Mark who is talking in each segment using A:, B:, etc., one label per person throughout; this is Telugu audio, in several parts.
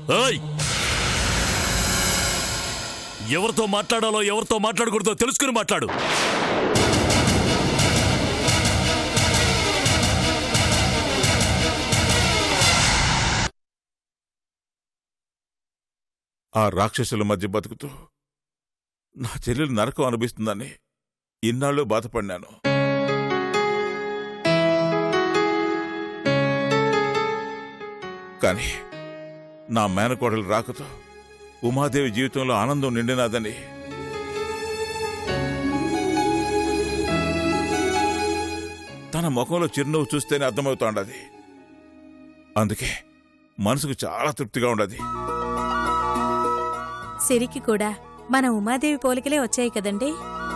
A: ఏయ్ ఎవరితో మాట్లాడాలో ఎవరితో మాట్లాడకూడదో తెలుసుకుని మాట్లాడు
B: ఆ రాక్షసుల మధ్య బతుకుతూ నా చెల్లెలు నరకం అనిపిస్తుందని ఇన్నాళ్ళు బాధపడినాను కానీ నా మేనకోడలు రాకతో ఉమాదేవి జీవితంలో ఆనందం నిండినాదని తన ముఖంలో చిరునవ్వు చూస్తేనే అర్థమవుతోండది అందుకే మనసుకు చాలా తృప్తిగా ఉండదు
C: సిరికి కూడా మన ఉమాదేవి పోలికలే వచ్చాయి కదండి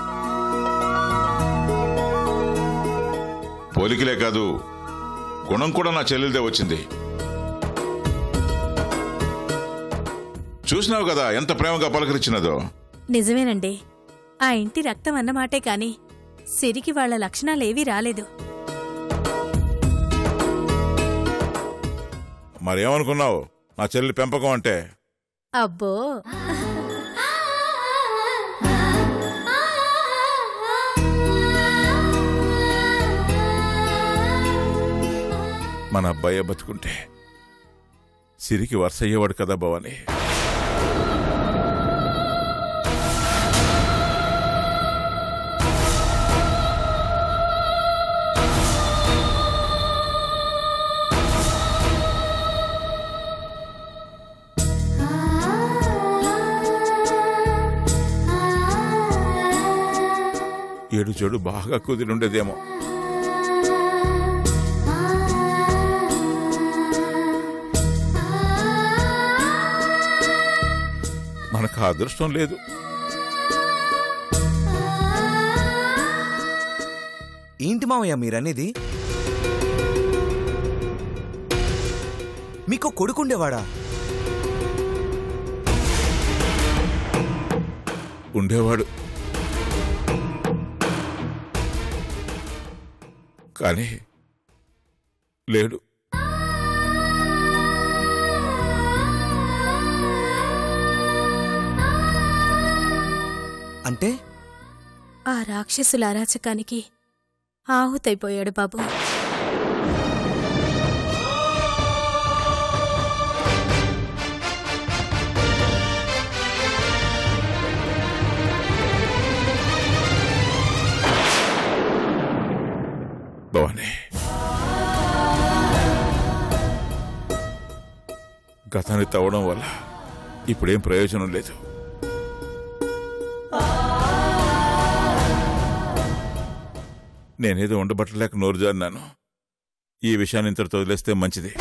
B: పోలికలే కాదు గుణం కూడా నా చెల్లెలదే వచ్చింది చూసినావు కదా ఎంత ప్రేమగా పలకరించినదో
C: నిజమేనండి ఆ ఇంటి రక్తం అన్నమాటే కాని సిరికి వాళ్ళ లక్షణాలేవీ రాలేదు
B: మరేమనుకున్నావు నా చెల్లి పెంపకం అంటే
C: అబ్బో
B: మన అబ్బాయి బతుకుంటే సిరికి వరుస అయ్యేవాడు కదా భవాని ఏడు చెడు బాగా కుదిరుండేదేమో మనకు ఆ అదృష్టం లేదు
D: ఏంటి మావయ్య మీరనేది మీకు కొడుకుండేవాడా
B: ఉండేవాడు కానీ లేడు
D: అంటే
C: ఆ రాక్షసుల అరాచకానికి ఆహుతైపోయాడు బాబు
B: భవాని గతాన్ని తవ్వడం వల్ల ఇప్పుడేం ప్రయోజనం లేదు నేనేదో ఉండబట్టలేక నోరు జారినాను ఈ విషయాన్ని ఇంతటితో వదిలేస్తే మంచిది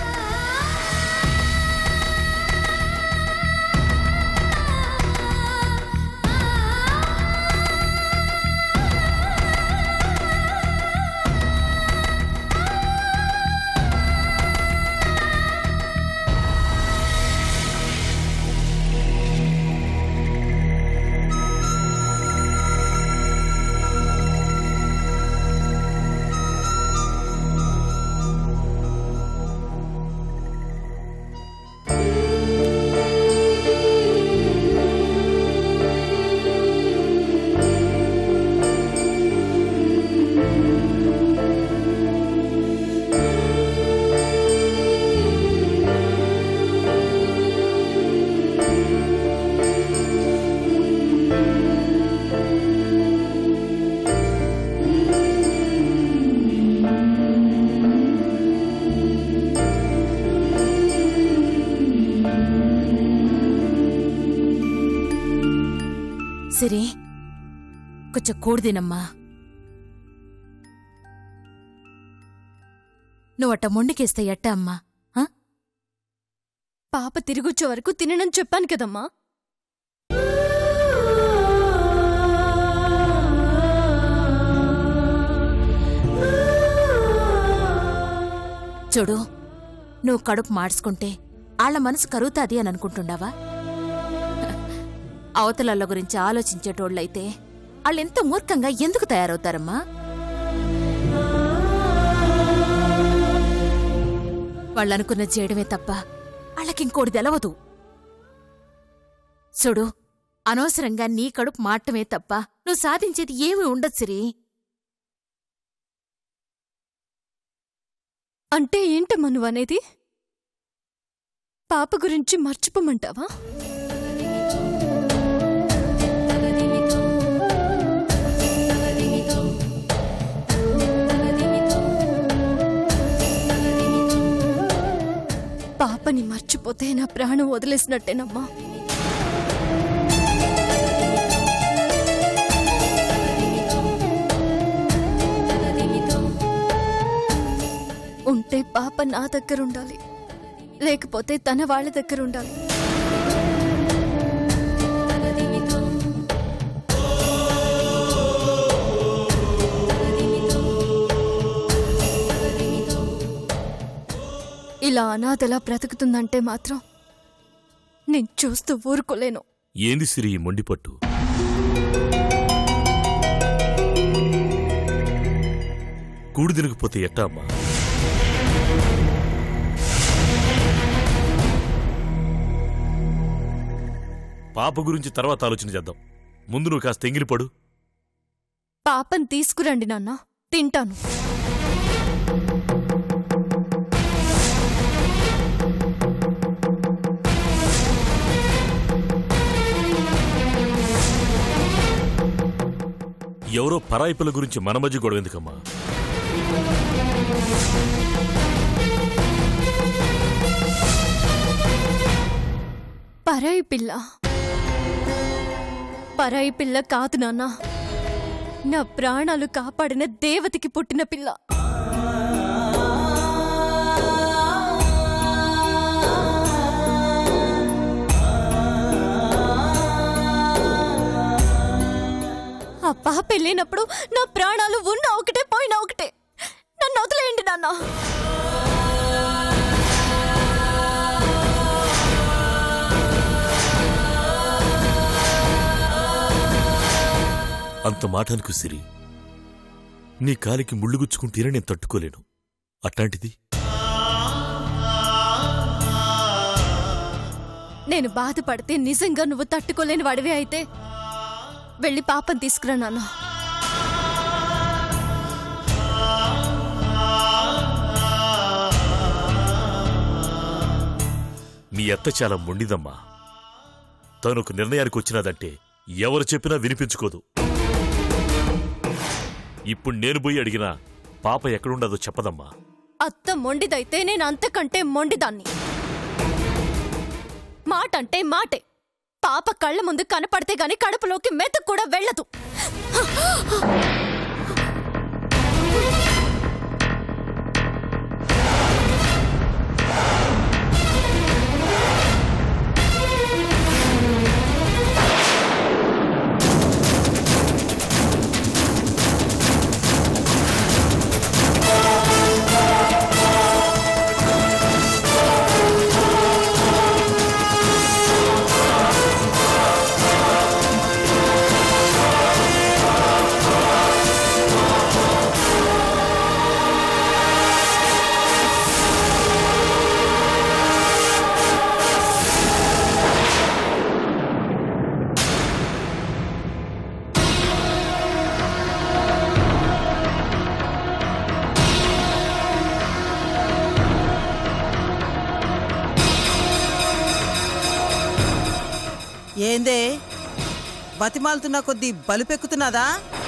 C: సిరి కొంచెం కూడు తినమ్మా నువ్వట్ట మొండికేస్తే ఎట్ట అమ్మా ఆ?
E: పాప తిరిగొచ్చే వరకు తిననని చెప్పాను కదమ్మా
C: చూడు నువ్వు కడుపు మార్చుకుంటే ఆళ్ల మనసు కరుగుతాది అని అనుకుంటుండావా అవతలళ్ళ గురించి ఆలోచించేటోళ్ళైతే వాళ్ళెంత మూర్ఖంగా ఎందుకు తయారవుతారమ్మా వాళ్ళనుకున్న చేయడమే తప్ప వాళ్ళకింకోటి తెలవదు
F: చూడు అనవసరంగా నీ కడుపు మాటమే తప్ప నువ్వు సాధించేది ఏమీ ఉండదు సిరి
E: అంటే ఏంటమ్మా నువ్వు అనేది పాప గురించి మర్చిపోమంటావా పాపని మర్చిపోతే నా ప్రాణం వదిలేసినట్టేనమ్మా ఉంటే పాప నా దగ్గర ఉండాలి లేకపోతే తన వాళ్ళ దగ్గర ఉండాలి ఇలా అనాథలా బ్రతుకుతుందంటే మాత్రం నేను చూస్తూ ఊరుకోలేను
A: ఏంది సిరి ఈ మొండిపట్టు కూడు తినకపోతే ఎట్టా అమ్మా పాప గురించి తర్వాత ఆలోచన చేద్దాం ముందు నువ్వు కాస్త ఎంగిలిపడు
E: పాపని తీసుకురండి నాన్న తింటాను
A: ఎవరో పరాయి పిల్ల గురించి మన మధ్య గొడవ ఎందుకమ్మా
E: పరాయి పిల్ల పరాయి పిల్ల కాదు నాన్న నా ప్రాణాలు కాపాడిన దేవతకి పుట్టిన పిల్ల ఆ పాప వెళ్ళినప్పుడు నా ప్రాణాలు ఉన్న ఒకటే పోయినా ఒకటే నన్ను వదిలేయండి నాన్న
A: అంత మాటనుకు సిరి నీ కాలికి ముళ్ళు గుచ్చుకుంటేనే నేను తట్టుకోలేను అట్లాంటిది
E: నేను బాధపడితే నిజంగా నువ్వు తట్టుకోలేని వాడివే అయితే వెళ్ళి పాపం తీసుకురా నాన్న
A: మీ అత్త చాలా మొండిదమ్మా తను ఒక నిర్ణయానికి వచ్చినదంటే ఎవరు చెప్పినా వినిపించుకోదు ఇప్పుడు నేను పోయి అడిగినా పాప ఎక్కడుండదో చెప్పదమ్మా
E: అత్త మొండిదైతే నేను అంతకంటే మొండిదాన్ని మాట అంటే మాటే పాప కళ్ళ ముందు కనపడితే గాని కడుపులోకి మెతుకు కూడా వెళ్ళదు
G: ఏందే బతిమాలుతున్న కొద్దీ బలుపెక్కుతున్నదా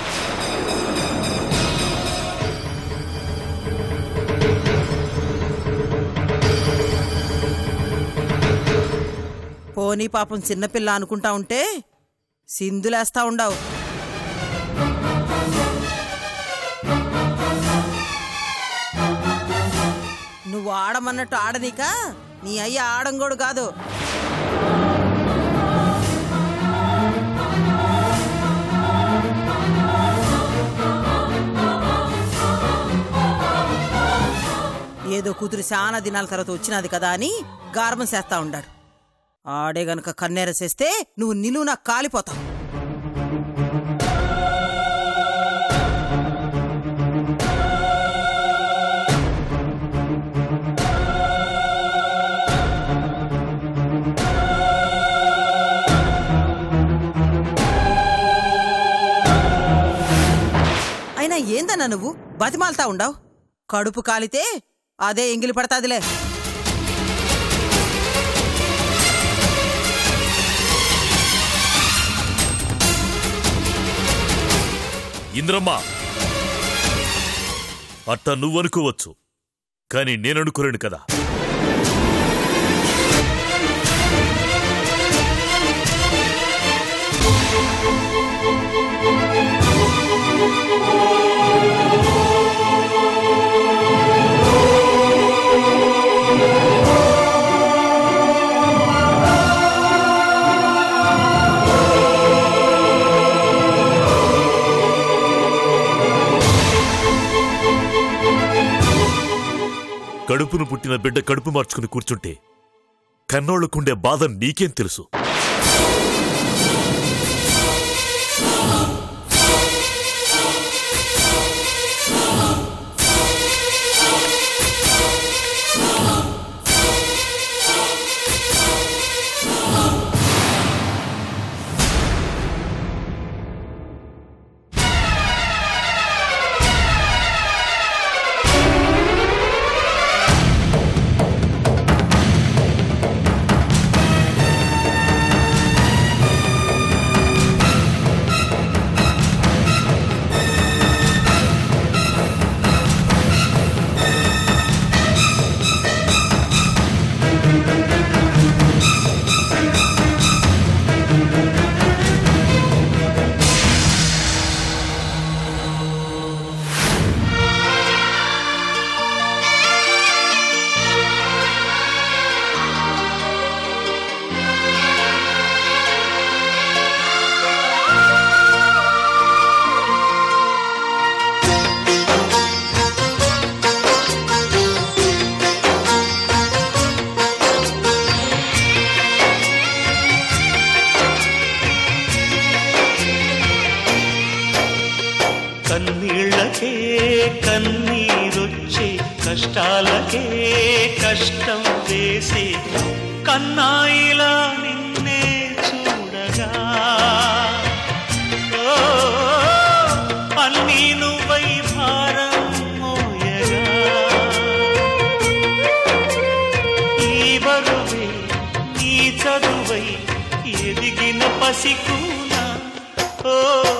G: పోనీ పాపం చిన్నపిల్ల అనుకుంటా ఉంటే సింధులేస్తా ఉండవు నువ్వు ఆడమన్నట్టు ఆడనీక నీ అయ్య ఆడంగోడు కాదు ఏదో కూతురు చాలా దినాల తర్వాత వచ్చినది కదా అని గార్బం చేస్తా ఉండాడు ఆడే గనక కన్నెరసేస్తే నువ్వు నిలువున కాలిపోతావు అయినా ఏందన్నా నువ్వు బతిమాలుతా ఉండవు కడుపు కాలితే అదే ఎంగిలి పడతాదిలే
A: ఇంద్రమ్మ అట్ట నువ్వనుకోవచ్చు కాని నేననుకోలేను కదా కడుపును పుట్టిన బిడ్డ కడుపు మార్చుకుని కూర్చుంటే కన్నోళ్లకుండే బాధ నీకేం తెలుసు
H: కన్నీళ్ళకే కన్నీరొచ్చే కష్టాలకే కష్టం వేసే కన్నాయిలా నిన్నే చూడగా ఓ, అన్నీ నువ్వై భారం మోయగా ఈ బరువే ఈ చదువై ఎదిగిన పసికూన ఓ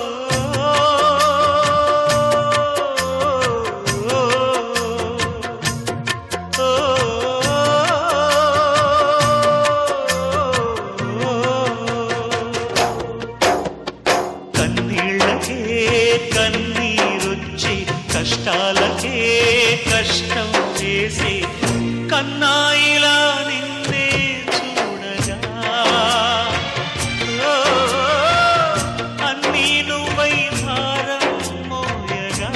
H: కన్నీళ్ళకే కన్నీరొచ్చి కష్టాలకే కష్టం చేసి కన్నాయిలా నిన్నే చూడగా ఓ, అన్నీ నువ్వై భారం మోయగా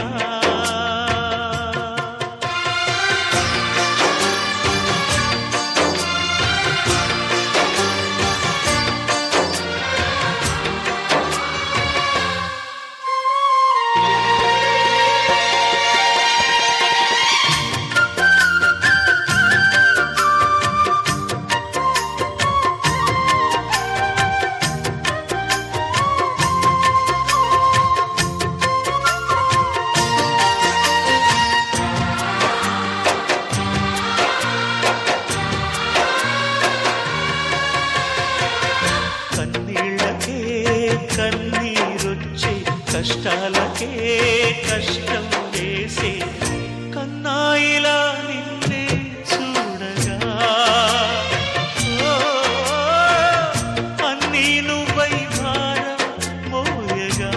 H: కన్నీళ్ళకే కన్నీరొచ్చే కష్టాలకే కష్టం వేసే కన్నాయిలా నిన్నే చూడగా ఓ, అన్నీ నువ్వై భారం మోయగా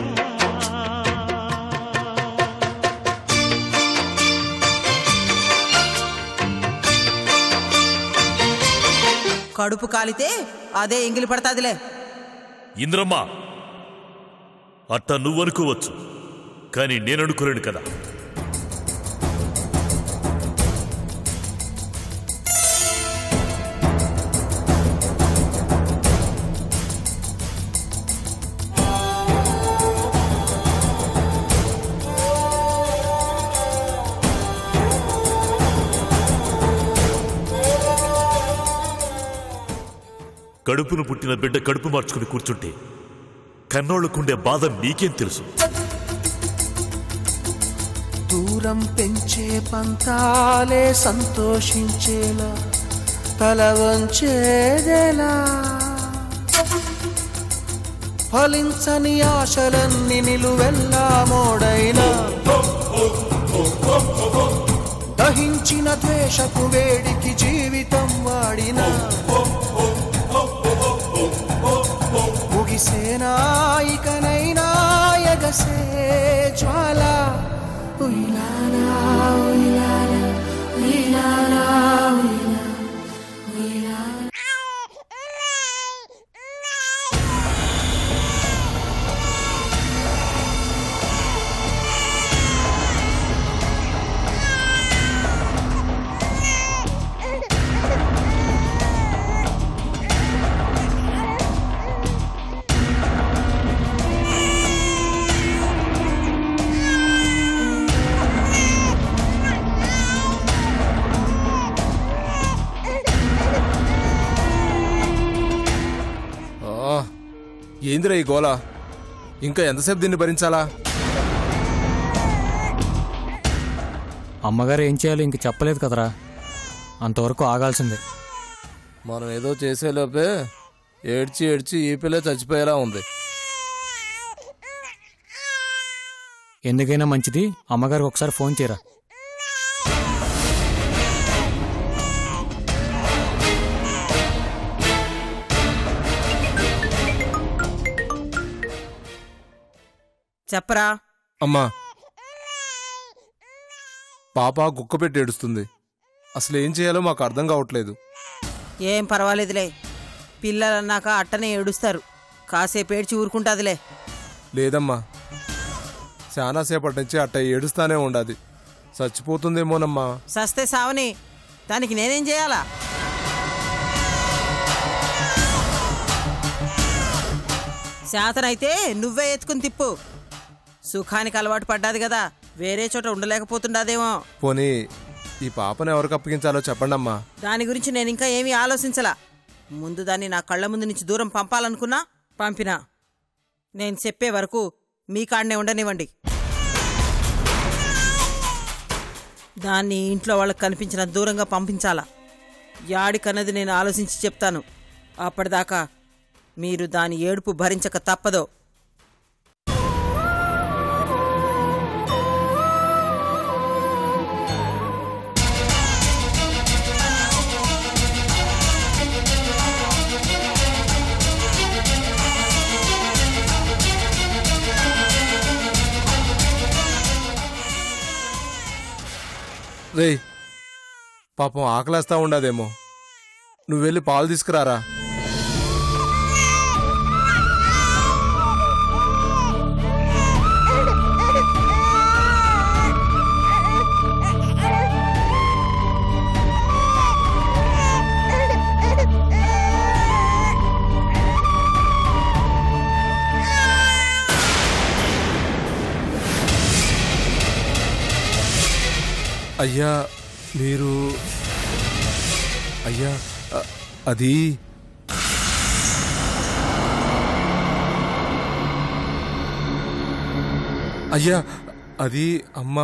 G: కడుపు కాలితే అదే ఎంగిలి పడతాదిలే
A: ఇంద్రమ్మ అట్ట నువ్వనుకోవచ్చు కాని నేననుకోలేను కదా కడుపును పుట్టిన బిడ్డ కడుపు మార్చుకుని కూర్చుంటే కన్నోళ్లకుండే బాధ నీకేం తెలుసు
I: దూరం పెంచే పంతాలే సంతోషించేలా తల వంచేదెలా ఫలించని ఆశలన్నీ నిలువెల్లా మోడైనా దహించిన ద్వేషపు వేడికి జీవితం వాడిన ముగిసేనా ఇకనైనా ఎగసే జ్వాల ఉయ్యాలా ఉయ్యాలా ఉయ్యాలా ఉయ్యాలా
J: ఆ, ఏందిరా ఈ గోల ఇంకా ఎంతసేపు దీన్ని భరించాలా
K: అమ్మగారు ఏం చేయాలో ఇంక చెప్పలేదు కదరా అంతవరకు ఆగాల్సిందే
J: మనం ఏదో చేసేలోపే ఏడ్చి ఏడ్చి ఈ పిల్ల చచ్చిపోయేలా ఉంది
K: ఎందుకైనా మంచిది అమ్మగారికి ఒకసారి ఫోన్ చేయరా
G: చెప్పరా
J: అమ్మా పాప గుక్క పెట్టి ఏడుస్తుంది అసలు ఏం చేయాలో మాకు అర్థం కావట్లేదు
G: ఏం పర్వాలేదులే పిల్లలన్నాక అట్టనే ఏడుస్తారు కాసేపు ఏడ్చి ఊరుకుంటాదిలే
J: లేదమ్మా చాలాసేపటి నుంచి అట్ట ఏడుస్తానే ఉండాది చచ్చిపోతుందేమోనమ్మా
G: సస్తే సావని దానికి నేనేం చేయాలా శాతనైతే నువ్వే ఎత్తుకుని తిప్పు సుఖానికి అలవాటు పడ్డాది కదా వేరే చోట ఉండలేకపోతుండాదేమో
J: పోనీ ఈ పాపను ఎవరికి అప్పగించాలో చెప్పండమ్మా
G: దాని గురించి నేను ఇంకా ఏమీ ఆలోచించలా ముందు దాన్ని నా కళ్ళ ముందు నుంచి దూరం పంపాలనుకున్నా పంపినా నేను చెప్పే వరకు మీ కాడనే ఉండనివ్వండి దాన్ని ఇంట్లో వాళ్ళకి కనిపించిన దూరంగా పంపించాలా యాడికన్నది నేను ఆలోచించి చెప్తాను అప్పటిదాకా మీరు దాని ఏడుపు భరించక తప్పదో
J: రేయ్ పాపం ఆకలేస్తా ఉండదేమో నువ్వు వెళ్ళి పాలు తీసుకురారా అయ్యా మీరు అయ్యా అ- అది అయ్యా అది అమ్మా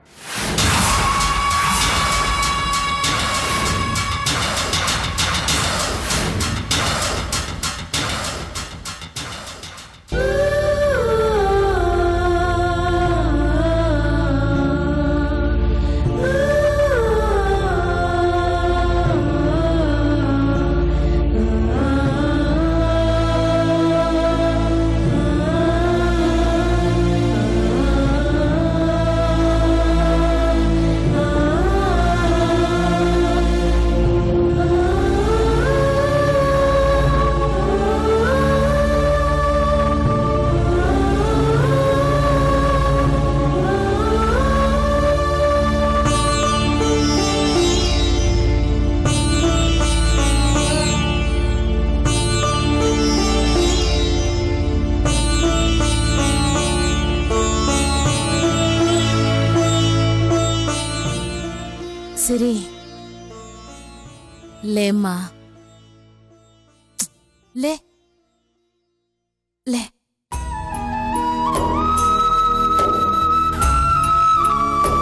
F: సిరి లేమ్మా లే లే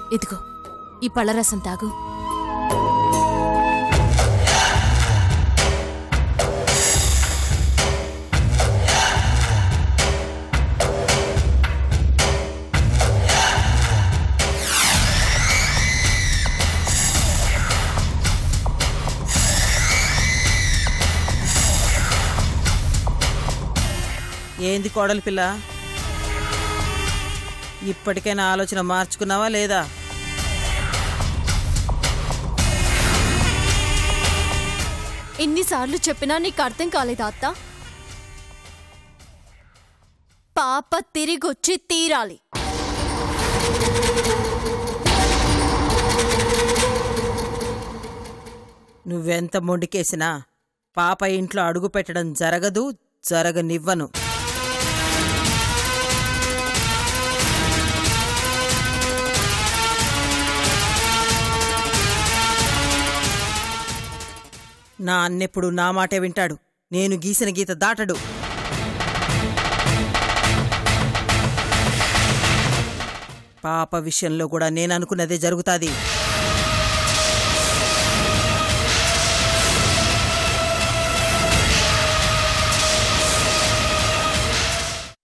F: ఇదిగో ఈ పళ్ళరసం తాగు
G: ఏంది కోడలి పిల్ల ఇప్పటికైనా ఆలోచన మార్చుకున్నావా లేదా
E: ఎన్నిసార్లు చెప్పినా నీకు అర్థం కాలేదా అత్త పాప తిరిగొచ్చి తీరాలి
G: నువ్వెంత మొండికేసినా పాప ఇంట్లో అడుగు పెట్టడం జరగదు జరగనివ్వను నా అన్నెప్పుడు నా మాటే వింటాడు నేను గీసిన గీత దాటడు పాప విషయంలో కూడా నేను అనుకున్నదే జరుగుతాది